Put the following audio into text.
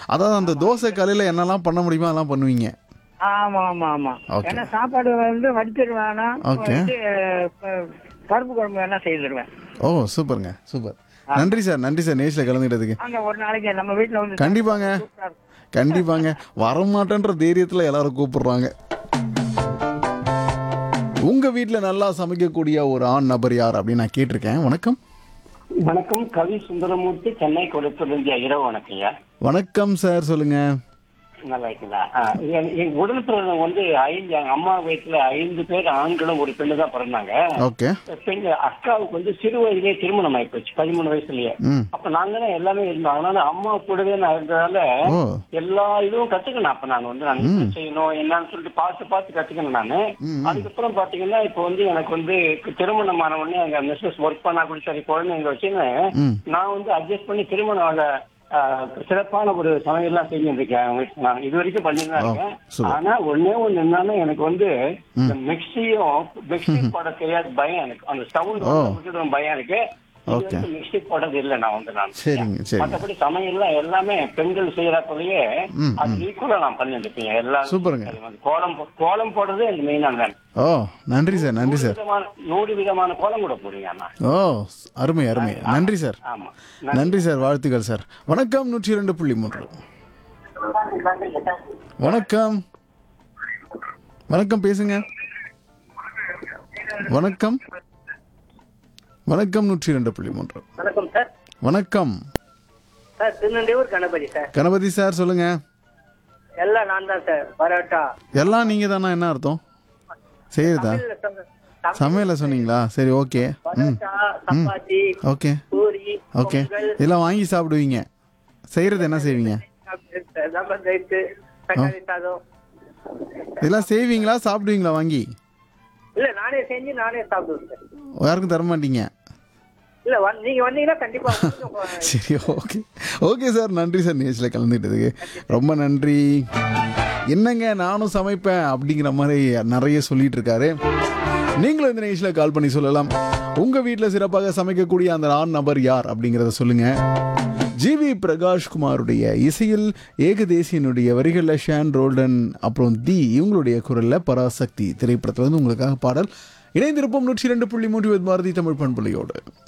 அதாவது அந்த தோசை கல்லில் என்னெல்லாம் பண்ண முடியுமோ அதெல்லாம் பண்ணுவீங்க ஆமா ஆமா ஆமா Okay. ஏன்னா சாப்பாடு வந்து வடிச்சிருவேனா Okay. வந்து ப- பருப்பு குழம்பு வேணா செய்திருவேன் ஓ சூப்பருங்க சூப்பர் நன்றி சார் நன்றி சார் நேஷில் கலந்துக்கிட்டதுக்கு அங்க ஒரு நாளைக்கு நம்ம வீட்டுல வந்து கண்டிப்பாங்க சூப்பரா இருக்கும். கண்டிப்பாங்க வரமாட்டேன்ற தைரியத்தில் எல்லாரும் கூப்பிடுறாங்க உங்க வீட்டில் நல்லா சமைக்கக்கூடிய ஒரு ஆண் நபர் யார் அப்படின்னு நான் கேட்டிருக்கேன் வணக்கம் வணக்கம் கவி சுந்தரமூர்த்தி சென்னை கொடுத்திருந்த இரவு வணக்கம்யா வணக்கம் சார் சொல்லுங்க நல்லா இருக்குங்களா ஆ, என் என் உடல் பிறந்தவங்க வந்து ஐந்து எங்க அம்மா வயசுல ஐந்து பேர் ஆண்களும் ஒரு பெண்ணு தான் பிறந்தாங்க ஓகே பெண் அக்காவுக்கு வந்து சிறு வயதிலே திருமணம் ஆயிப்போச்சு பதிமூணு வயசுலயே ம் அப்ப நாங்க தான் எல்லாமே இருந்தோம் அதனால அம்மா கூடவே நான் இருந்ததால ஓ எல்லா இதுவும் கத்துக்கணும் அப்ப நான் வந்து நான் என்ன செய்யணும் என்னன்னு சொல்லிட்டு பார்த்து பார்த்து கத்துக்கணும் நானு அதுக்கப்புறம் பாத்தீங்கன்னா இப்ப வந்து எனக்கு வந்து திருமணமான உடனே எங்க மிஸ்ஸஸ் ஒர்க் பண்ணா கூட சரி குழந்தைங்க வச்சுன்னு ம் நான் வந்து அட்ஜஸ்ட் பண்ணி திருமணம் ஆக, ஆஹ், சிறப்பான ஒரு சமையல்லாம் செஞ்சுட்டு இருக்கேன் அவங்க வீட்டுல. நான் இது வரைக்கும் பண்ணிட்டு தான் ஓ, இருக்கேன் super. ஆனா ஒண்ணே ஒண்ணு என்னன்னா எனக்கு வந்து இந்த மிக்சியும் மிக்சி போட தெரியாது பயம் எனக்கு அந்த சவுண்ட் பயம் இருக்கு Okay. மிக்சி போடுறது இல்லை நான் வந்து நான் சரிங்க சரிங்க மற்றபடி சமையல்லாம் எல்லாமே பெண்கள் செய்யறப்பலயே அது ஈக்குவலா நான் பண்ணிட்டு இருக்கேன் எல்லா சூப்பருங்க. அது வந்து கோலம் போ- கோலம் போடுறது எனக்கு மெயினான வேலை ஓ நன்றி சார் நன்றி நூறு சார் விதமான நூறு விதமான கோலம் கூட போடுங்க அண்ணா ஓ அருமை அருமை நன்றி சார் ஆமா நன்றி சார் வாழ்த்துக்கள் சார் வணக்கம் நூற்றி இரண்டு புள்ளி மூன்று வணக்கம் வணக்கம் பேசுங்க வணக்கம் வணக்கம் நூற்றி இரண்டு புள்ளி மூன்று வணக்கம் சார் வணக்கம் sir Thirunelvelur Ganapathi sir Ganapathi sir சொல்லுங்க எல்லாம் நான் தான் சார் பரோட்டா எல்லாம் நீங்க தானா என்ன அர்த்தம் செய்யுதா சமையல சொன்னீங்களா சரி ஓகே ம் பரோட்டா சப்பாத்தி ஓகே பூரி ஓகே இதெல்லாம் வாங்கி சாப்பிடுவீங்க செய்யறது என்ன செய்வீங்க லெமன் ரைஸ் தக்காளி சாதம் இதெல்லாம் செய்வீங்களா சாப்பிடுவீங்களா வாங்கி இல்ல நானே செஞ்சு நானே சாப்பிடுவேன் சார் யாருக்கும் தர மாட்டீங்க இல்ல வந்து- நீங்க வந்தீங்கன்னா கண்டிப்பா வந்து சரி ஓகே ஓகே சார் நன்றி சார் நேச்சில் கலந்துக்கிட்டதுக்கு ரொம்ப நன்றி என்னங்க நானும் சமைப்பேன் அப்படிங்கிற மாதிரி நிறைய சொல்லிட்டு இருக்காரு நீங்களும் இந்த நிகழ்ச்சியில் கால் பண்ணி சொல்லலாம் உங்க வீட்டில் சிறப்பாக சமைக்கக்கூடிய அந்த ஆண் நபர் யார் அப்படிங்கிறத சொல்லுங்க ஜிவி பிரகாஷ்குமாருடைய இசையில் ஏகதேசியனுடைய வரிகளில் ஷான் ரோல்டன் அப்புறம் தி இவங்களுடைய குரல்ல பராசக்தி திரைப்படத்துல வந்து உங்களுக்காக பாடல் இணைந்திருப்போம் நூற்றி இரண்டு புள்ளி மூன்று பாரதி தமிழ் பண்புலையோடு